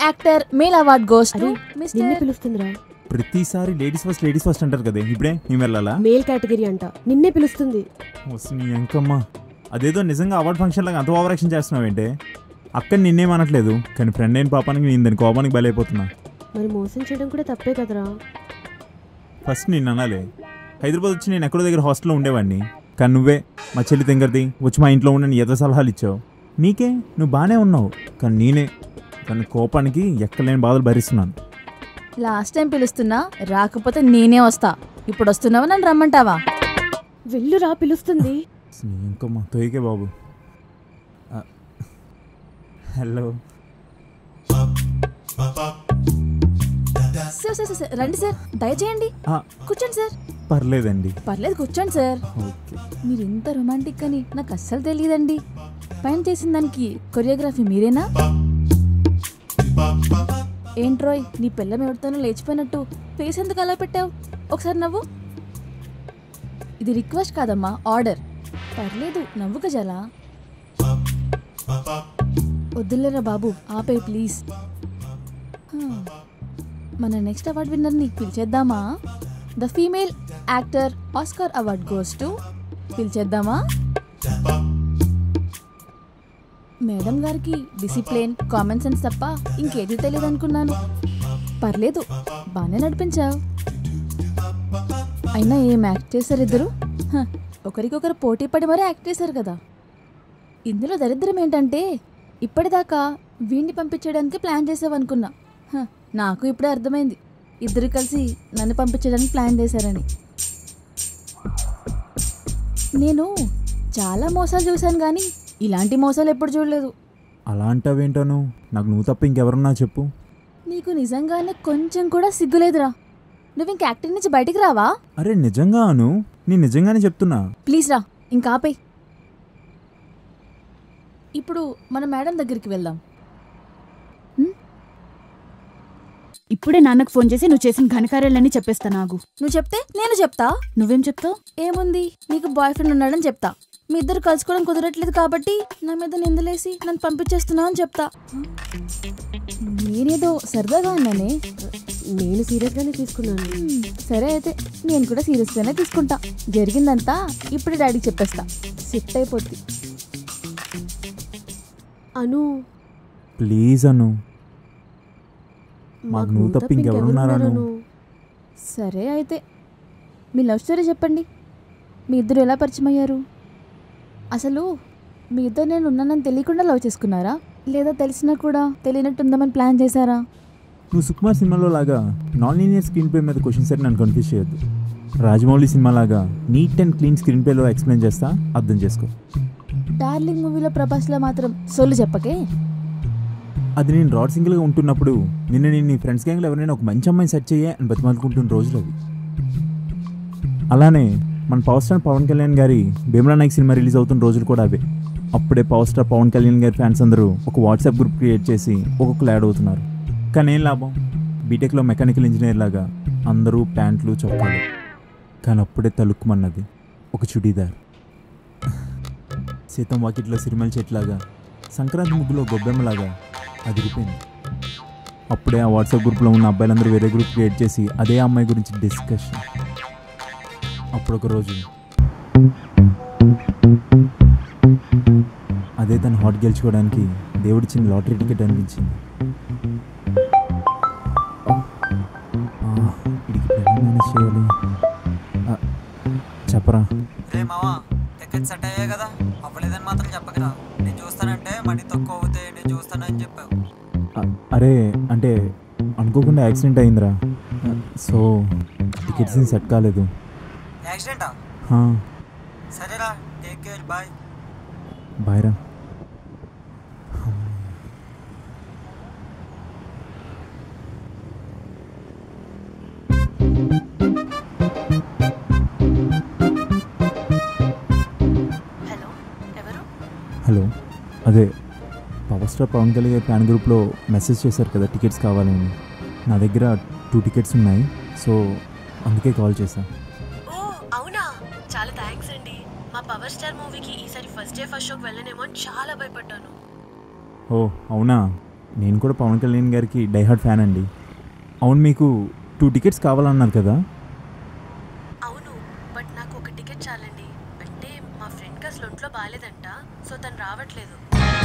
Actor male award goes to అరే నిన్నే mister పిలుస్తుందిరా ప్రతిసారి లేడీస్ ఫస్ట్ లేడీస్ ఫస్ట్ అంటారు కదా ఇప్పుడే మేము వెళ్ళాలా మేల్ కేటగిరీ అంట నిన్నే పిలుస్తుంది వస్తుంది ఎంకమ్మా అదేదో నిజంగా అవార్డ్ ఫంక్షన్ లాగా అంత ఓవర్ యాక్షన్ చేస్తున్నావేంటే అక్కడ నిన్నేమనట్లేదు కానీ ఫ్రెండ్ అయిన పాపానికి నేను దాని కోపానికి బలైపోతున్నా మరి మోసం చేయడం కూడా తప్పే కదరా ఫస్ట్ నేను అనాలి హైదరాబాద్ వచ్చి నేను ఎక్కడో దగ్గర హాస్టల్లో ఉండేవాడిని కానీ నువ్వే మా చెల్లి తెంగర్ది వచ్చి మా ఇంట్లో ఉండని ఎద సలహాలు ఇచ్చావు నీకే నువ్వు బాగానే ఉన్నావు కానీ నేనే కానీ కోపానికి ఎక్కలేని బాధలు భరిస్తున్నాను లాస్ట్ టైం పిలుస్తున్నా రాకపోతే నేనే వస్తా ఇప్పుడు వస్తున్నావా నన్ను రమ్మంటావా వెళ్ళురా పిలుస్తుంది ఇంకమ్మా తోయికే బాబు ఆ, hello sir sir sir, sir రండి సార్ దయచేయండి ఆ, కూర్చోండి సార్ పర్లేదండి పర్లేదు కూర్చోండి సార్ ఓకే మీరు ఇంత రొమాంటిక్ అని నాకు అస్సలు తెలియదండి పైన చేసిన దానికి కొరియోగ్రఫీ మీరేనా ఏంట్రోయ్ నీ పిల్లం ఎవరితోనో లేచిపోయినట్టు ఫేస్ ఎందుకు అలా పెట్టావు ఒకసారి నవ్వు ఇది రిక్వెస్ట్ కాదమ్మా ఆర్డర్ పర్లేదు నవ్వు గజాలా వద్దులేరా బాబు ఆపే ప్లీజ్ హా. మన నెక్స్ట్ అవార్డ్ విన్నర్ని పిలిచేద్దామా the female actor Oscar award goes to పిలిచేద్దామా మేడం గారికి డిసిప్లిన్ కామన్ సెన్స్ తప్ప ఇంకేది తెలియదు అనుకున్నాను పర్లేదు బాగానే నడిపించావు అయినా ఏం యాక్ట్ చేశారు ఇద్దరు హ, ఒకరికొకరు పోటీ పడి మరీ యాక్ట్ చేశారు కదా ఇందులో దరిద్రం ఏంటంటే ఇప్పటిదాకా వీణ్ణి పంపించడానికి ప్లాన్ చేసావనుకున్నా హ, నాకు ఇప్పుడే అర్థమైంది ఇద్దరు కలిసి నన్ను పంపించడానికి ప్లాన్ చేశారని నేను చాలా మోసాలు చూశాను కానీ ఇలాంటి మోసాలు ఎప్పుడు చూడలేదు అలా అంటావేంటాను నాకు నువ్వు తప్ప ఇంకెవరున్నా చెప్పు నీకు నిజంగానే కొంచెం కూడా సిగ్గులేదురా నువ్వు ఇంక యాక్టింగ్ నుంచి బయటికి రావా అరే నిజంగా అను నేను నిజంగానే చెప్తున్నా ప్లీజ్ రా ఇంకా ఆపే ఇప్పుడు మన మేడం దగ్గరికి వెళ్దాం ఇప్పుడే నాన్నకు ఫోన్ చేసి నువ్వు చేసిన ఘనకార్యాలన్నీ చెప్పేస్తా నాగు నువ్వు చెప్తే నేను చెప్తా నువ్వేం చెప్తావు ఏముంది నీకు బాయ్ ఫ్రెండ్ ఉన్నాడని చెప్తా మీ ఇద్దరు కలుసుకోవడం కుదరట్లేదు కాబట్టి నా మీద నిందలేసి నన్ను పంపించేస్తున్నావు అని చెప్తా నేనేదో సరదాగా అన్నానే నేను సీరియస్ గానే తీసుకున్నాను హ్మ్, సరే అయితే నేను కూడా సీరియస్గానే తీసుకుంటా జరిగిందంతా ఇప్పుడే డాడీకి చెప్పేస్తా సిట్ అయిపోద్ది అను ప్లీజ్ అను మాకు నువ్వు తప్ప ఇంకెవరున్నారా ఇంకెవరున్నారను? నువ్వు? సరే అయితే మీ లవ్ స్టోరీ చెప్పండి మీ ఇద్దరు ఎలా పరిచయం అయ్యారు అసలు మీ ఇద్దరు నేను ఉన్నానని తెలియకుండా లవ్ చేసుకున్నారా లేదా తెలిసినా కూడా తెలియనట్టుందామని ప్లాన్ చేశారా నువ్వు సుకుమార్ సినిమాలో లాగా నాన్ లీనియర్ స్క్రీన్ ప్లే మీద క్వశ్చన్స్ అయితే నన్ను కన్ఫ్యూజ్ చేయొద్దు రాజమౌళి సినిమా లాగా నీట్ అండ్ క్లీన్ స్క్రీన్ ప్లేలో ఎక్స్ప్లెయిన్ చేస్తా అర్థం చేసుకో డార్లింగ్ మూవీలో ప్రభాస్లో మాత్రం సొల్లు చెప్పకే అది నేను రాడ్ సింగిల్గా ఉంటున్నప్పుడు నిన్న నేను నీ ఫ్రెండ్స్ గ్యాంగ్లో ఎవరైనా ఒక మంచి అమ్మాయిని సెర్చ్ చేయే అని బతిమాలుకుంటున్న రోజులు అవి అలానే మన పవర్ స్టార్ పవన్ కళ్యాణ్ గారి భీమలా నాయక్ సినిమా రిలీజ్ అవుతున్న రోజులు కూడా అవే అప్పుడే పవర్ స్టార్ పవన్ కళ్యాణ్ గారి ఫ్యాన్స్ అందరూ ఒక వాట్సాప్ గ్రూప్ క్రియేట్ చేసి ఒక్కొక్కరు యాడ్ అవుతున్నారు కానీ ఏం లాభం బీటెక్లో మెకానికల్ ఇంజనీర్ లాగా అందరూ ప్యాంట్లు చొక్కాలు కానీ అప్పుడే తలుక్కుమన్నది ఒక చుడీదార్ సీతం వాకిట్లో సిరిమల చెట్లాగా సంక్రాంతి ముగ్గులో గొబ్బెమ్మలాగా అదిరిపోయింది అప్పుడే ఆ వాట్సాప్ గ్రూప్లో ఉన్న అబ్బాయిలందరూ వేరే గ్రూప్ క్రియేట్ చేసి అదే అమ్మాయి గురించి డిస్కషన్ అప్పుడు ఒక రోజు అదే తన హాట్ గెలుచుకోవడానికి దేవుడిచ్చిన లాటరీ టికెట్ అనిపించింది ఆ, వీడికి ఇప్పుడు ఎలా మేనేజ్ చేయాలి ఆ, చెప్పరా రే మావా టికెట్ సెట్ అయ్యాయి కదా అవ్వలేదని మాత్రం చెప్పకరా నేను చూస్తానంటే మనీ తక్కువ అవుతాయి నేను చూస్తానని చెప్పావు ఆ, అరే అంటే అనుకోకుండా యాక్సిడెంట్ అయిందిరా ఆ, సో టికెట్స్ ఏం సెట్ కాలేదు యాక్సిడెంటా హా, సరేరా టేక్ కేర్ బాయ్ బాయ్ రా హలో ఎవరు హలో అదే పవర్ స్టార్ పవన్ కళ్యాణ్ గారి ఫ్యాన్ గ్రూప్లో మెసేజ్ చేశారు కదా టికెట్స్ కావాలని నా దగ్గర టూ టికెట్స్ ఉన్నాయి సో అందుకే కాల్ చేశాను ఓ అవునా చాలా థ్యాంక్స్ అండి మా పవర్ స్టార్ మూవీకి ఈసారి ఫస్ట్ డే ఫస్ట్ షోకి వెళ్ళనేమో అని చాలా భయపడ్డాను ఓ అవునా నేను కూడా పవన్ కళ్యాణ్ గారికి డైహార్డ్ ఫ్యాన్ అండి అవును మీకు టూ టికెట్స్ కావాలన్నారు కదా అవును బట్ నాకు ఒక టికెట్ చాలండి అంటే మా ఫ్రెండ్కి అసలు ఒంట్లో బాగాలేదంట సో తను రావట్లేదు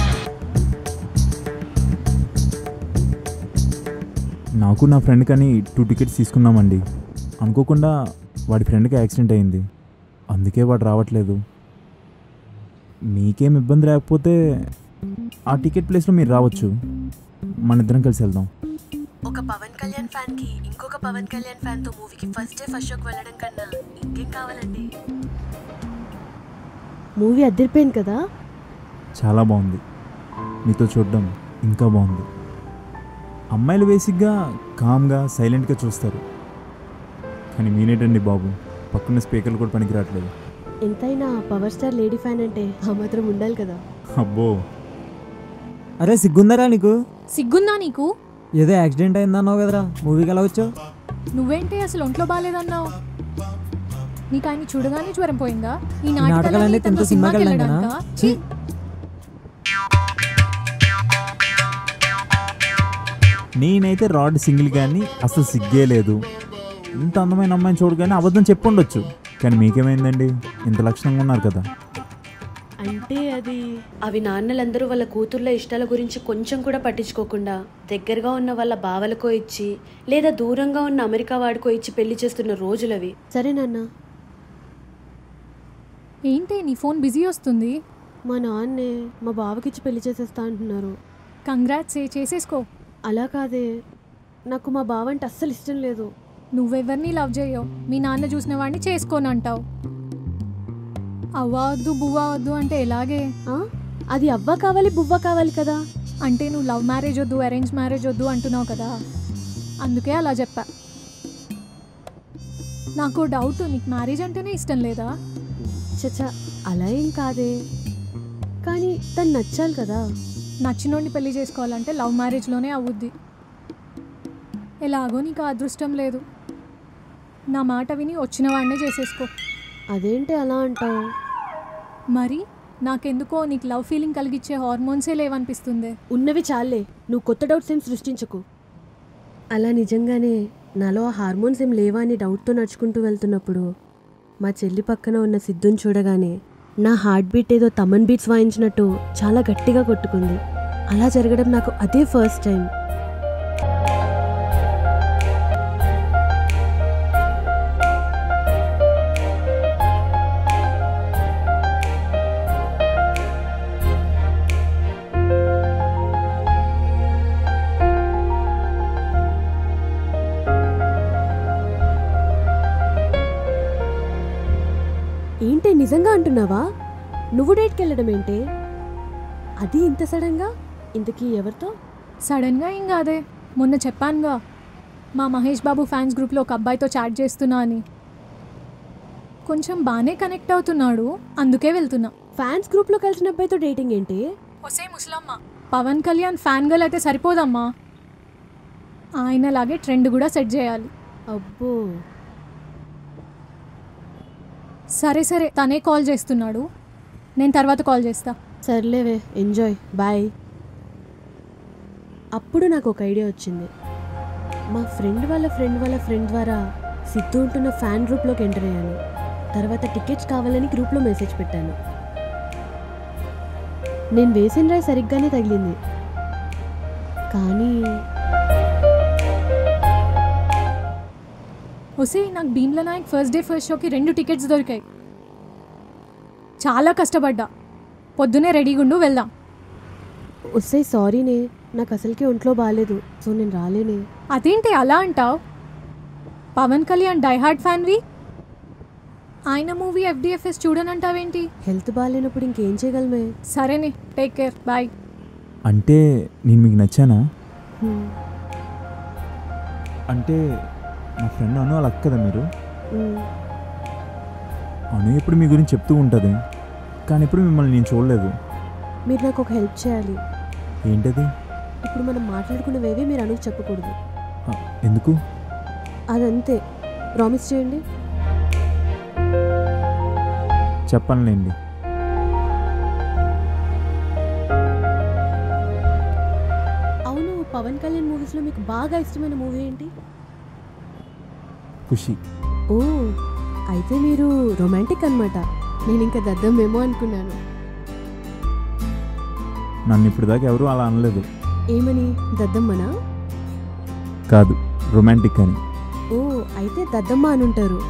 నాకు నా ఫ్రెండ్ కానీ టూ టికెట్స్ తీసుకున్నామండి అనుకోకుండా వాడి ఫ్రెండ్కి యాక్సిడెంట్ అయింది అందుకే వాడు రావట్లేదు మీకేం ఇబ్బంది లేకపోతే ఆ టికెట్ ప్లేస్లో మీరు రావచ్చు మన ఇద్దరం కలిసి వెళ్దాం ఒక పవన్ కళ్యాణ్ ఫ్యాన్ కి ఇంకొక పవన్ కళ్యాణ్ ఫ్యాన్ తో మూవీకి ఫస్ట్ డే ఫస్ట్ షోకి వెళ్ళడం కన్నా ఇంకేం కావాలండి మూవీ అద్దరిపోయింది కదా చాలా బాగుంది మీతో చూడడం ఇంకా బాగుంది అమ్మాయిలు బేసిక్గా కామ్గా సైలెంట్గా చూస్తారు కానీ మీనేటండి బాబు పక్కన స్పీకర్లు కూడా పనికిరావట్లేదు ఎంతైనా పవర్ స్టార్ లేడీ ఫ్యాన్ అంటే ఆ మాత్రం ఉండాలి కదా అబ్బో అరే సిగ్గుందరా నీకు సిగ్గుందా నీకు ఏదో యాక్సిడెంట్ అయిందన్నావు కదరా మూవీకి ఎలా వచ్చావు నువ్వేంటి అసలు ఒంట్లో బాగాలేదన్నావు నీకు ఆయన చూడగానే జ్వరం పోయిందా ఈ నాటకాలన్నీ నాటకాలన్నీ తింటూ తనతో సినిమాకి సినిమాకి వెళ్ళాం కదా? వెళ్ళడానికా? ఛీ. నేనైతే రాడ్ సింగిల్ కానీ అసలు సిగ్గే లేదు ఇంత అందమైన అమ్మాయిని చూడగానే అబద్ధం చెప్పుండొచ్చు కానీ మీకేమైందండి ఇంత లక్షణంగా ఉన్నారు కదా అంటే అది అవి నాన్నలందరూ వాళ్ళ కూతుర్ల ఇష్టాల గురించి కొంచెం కూడా పట్టించుకోకుండా దగ్గరగా ఉన్న వాళ్ళ బావలకో ఇచ్చి లేదా దూరంగా ఉన్న అమెరికా వాడికో ఇచ్చి పెళ్లి చేస్తున్న రోజులవి సరే నాన్న ఏంటి నీ ఫోన్ బిజీ వస్తుంది మా నాన్నే మా బావకిచ్చి పెళ్లి చేసేస్తా అంటున్నారు కంగ్రాట్స్ ఏ చేసేసుకో అలా కాదే నాకు మా బావ అంటే అస్సలు ఇష్టం లేదు నువ్వెవరిని లవ్ చేయవు మీ నాన్న చూసిన వాడిని చేసుకోను అంటావు అవ్వద్దు బువ్వ వద్దు అంటే ఎలాగే ఆ? అది అవ్వ కావాలి బువ్వ కావాలి కదా అంటే నువ్వు లవ్ మ్యారేజ్ వద్దు అరేంజ్ మ్యారేజ్ వద్దు అంటున్నావు కదా అందుకే అలా చెప్పా నాకు డౌట్ నీకు మ్యారేజ్ అంటేనే ఇష్టం లేదా చచ్చా అలా ఏం కాదే కానీ తను నచ్చాలి కదా నచ్చినోడిని పెళ్లి చేసుకోవాలంటే లవ్ మ్యారేజ్లోనే అవుద్ది ఎలాగో నీకు ఆ అదృష్టం లేదు నా మాట విని వచ్చిన వాడినే చేసేసుకో అదేంటి అలా అంటావు మరి నాకెందుకో నీకు లవ్ ఫీలింగ్ కలిగించే హార్మోన్సే లేవనిపిస్తుంది ఉన్నవి చాలే నువ్వు కొత్త డౌట్స్ ఏం సృష్టించకు అలా నిజంగానే నాలో ఆ హార్మోన్స్ ఏం లేవా అని డౌట్తో నడుచుకుంటూ వెళ్తున్నప్పుడు మా చెల్లి పక్కన ఉన్న సిద్ధుని చూడగానే నా హార్ట్ బీట్ ఏదో తమన్ బీట్స్ వాయించినట్టు చాలా గట్టిగా కొట్టుకుంది అలా జరగడం నాకు అదే ఫస్ట్ టైం ఏంటి నిజంగా అంటున్నావా నువ్వు డేట్కి వెళ్ళడం ఏంటి అది ఇంత సడన్గా ఇంతకీ ఎవరితో సడన్గా ఏం కాదే మొన్న చెప్పానుగా మా మహేష్ బాబు ఫ్యాన్స్ గ్రూప్లో ఒక అబ్బాయితో చాట్ చేస్తున్నా అని కొంచెం బాగానే కనెక్ట్ అవుతున్నాడు అందుకే వెళ్తున్నా ఫ్యాన్స్ గ్రూప్లో కలిసిన అబ్బాయితో డేటింగ్ ఏంటి ఒసే ముసలమ్మ పవన్ కళ్యాణ్ ఫ్యాన్ గర్ల్ అయితే సరిపోదమ్మా ఆయనలాగే ట్రెండ్ కూడా సెట్ చేయాలి అబ్బో సరే సరే తనే కాల్ చేస్తున్నాడు నేను తర్వాత కాల్ చేస్తా సర్లేవే ఎంజాయ్ బాయ్ అప్పుడు నాకు ఒక ఐడియా వచ్చింది మా ఫ్రెండ్ వాళ్ళ ఫ్రెండ్ వాళ్ళ ఫ్రెండ్ ద్వారా సిద్ధు ఉంటున్న ఫ్యాన్ గ్రూప్లోకి ఎంటర్ అయ్యాను తర్వాత టికెట్స్ కావాలని గ్రూప్లో మెసేజ్ పెట్టాను నేను వేసిన రాయి సరిగ్గానే తగిలింది కానీ ఒసే నాకు Bheemla Nayak first day first షోకి రెండు టికెట్స్ దొరికాయి చాలా కష్టపడ్డా పొద్దునే రెడీగా ఉండు వెళ్దాం వస్తే సారీనే నాకు అసలుకి ఒంట్లో బాగాలేదు సో నేను రాలేనే అదేంటి అలా అంటావు పవన్ కళ్యాణ్ డైహార్డ్ ఫ్యాన్వి ఆయన మూవీ ఎఫ్డిఎఫ్ఎస్ చూడనంటావేంటి హెల్త్ బాగాలేనప్పుడు ఇంకేం చేయగలమే సరేనే టేక్ కేర్ బాయ్ అంటే నేను మీకు నచ్చానా హ్మ్. అంటే మా ఫ్రెండ్ అను అలా కదా మీరు హ్మ్. అను ఎప్పుడు మీ గురించి చెప్తూ ఉంటుంది కానీ ఎప్పుడు మిమ్మల్ని నేను చూడలేదు మీరు నాకు ఒక హెల్ప్ చేయాలి ఏంటది ఇప్పుడు మనం మాట్లాడుకున్నవేవి మీరు అనుకు చెప్పకూడదు ఆ, ఎందుకు అదంతే ప్రామిస్ చేయండి చెప్పనులేండి పవన్ కళ్యాణ్ మూవీస్లో మీకు బాగా ఇష్టమైన మూవీ ఏంటి ఖుషి ఓ అయితే మీరు రొమాంటిక్ అన్నమాట నేను ఇంకా దద్దమ్మేమో అనుకున్నాను నన్ను ఇప్పుడు దాకా ఎవరు అలా అనలేదు ఏమని దద్దమ్మనా కాదు రొమాంటిక్ అని ఓ అయితే దద్దమ్మ అని ఉంటారు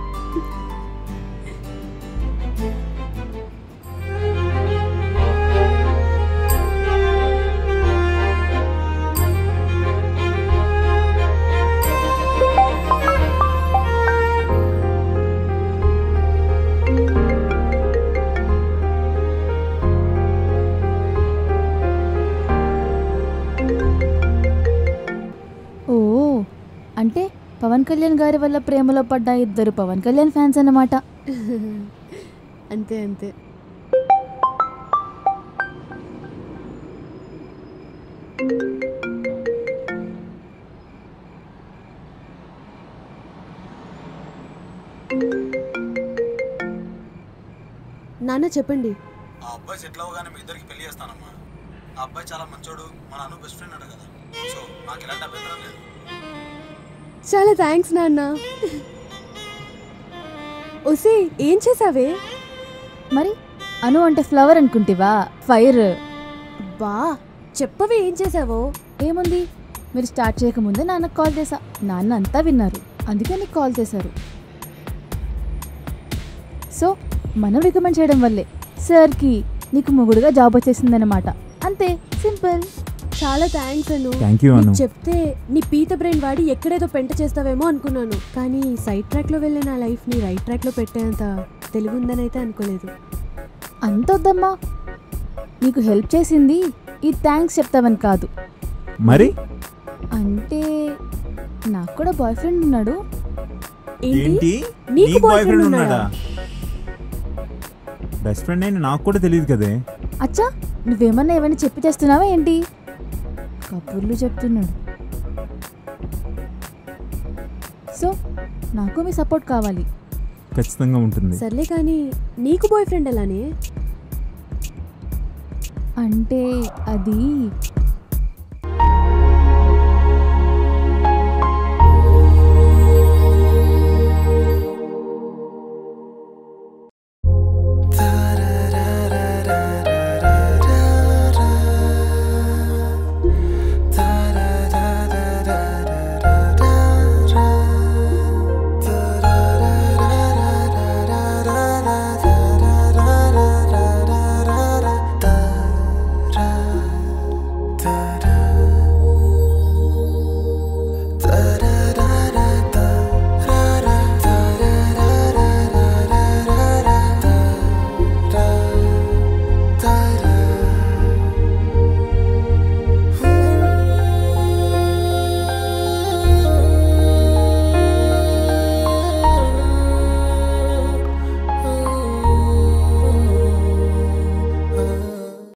ఓ అంటే పవన్ కళ్యాణ్ గారి వల్ల ప్రేమలో పడ్డ ఇద్దరు పవన్ కళ్యాణ్ ఫ్యాన్స్ అన్నమాట అంతే అంతే నాన్న చెప్పండి ఆ అబ్బాయి సెటిల్ అవ్వగానే మీ ఇద్దరికి పెళ్లి చేస్తానమ్మా ఆ అబ్బాయి చాలా మంచోడు మా నాన్న బెస్ట్ ఫ్రెండ్ అట కదా సో నాకు ఎలాంటి అభ్యంతరం లేదు చాలా థ్యాంక్స్ నాన్న ఒసే ఏం చేసావే మరి అను అంటే ఫ్లవర్ అనుకుంటివా ఫైర్ బా చెప్పవే ఏం చేసావో ఏముంది మీరు స్టార్ట్ చేయకముందే నాన్నకు కాల్ చేశా నాన్న అంతా విన్నారు అందుకే నీకు కాల్ చేశారు సో మనం రికమెండ్ చేయడం వల్లే సార్కి నీకు మొగుడుగా జాబ్ వచ్చేసిందనమాట అంతే సింపుల్ చాలా thanks Anu thank you Anu నీకు చెప్తే నీ పీత బ్రెయిన్ వాడి ఎక్కడేదో పెంట చేస్తావేమో అనుకున్నాను కానీ సైడ్ ట్రాక్ లో వెళ్ళే నా లైఫ్ ని రైట్ ట్రాక్ లో పెట్టేంత తెలివి ఉందని అయితే అనుకోలేదు అంత వద్దమ్మా నీకు హెల్ప్ చేసింది ఈ థ్యాంక్స్ చెప్తావని కాదు మరి అంటే నాకు కూడా బాయ్ ఫ్రెండ్ ఉన్నాడు ఏంటి నీకు boyfriend ఉన్నాడా? బెస్ట్ ఫ్రెండ్ అని నాకు కూడా తెలియదు కదే అచ్చా నువ్వేమన్నా ఏమైనా చెప్పి చేస్తున్నావా ఏంటి కబుర్లు చెప్తున్నాడు సో నాకు మీ సపోర్ట్ కావాలి ఖచ్చితంగా ఉంటుంది సర్లే కానీ నీకు బాయ్ ఫ్రెండ్ ఎలానే అంటే అది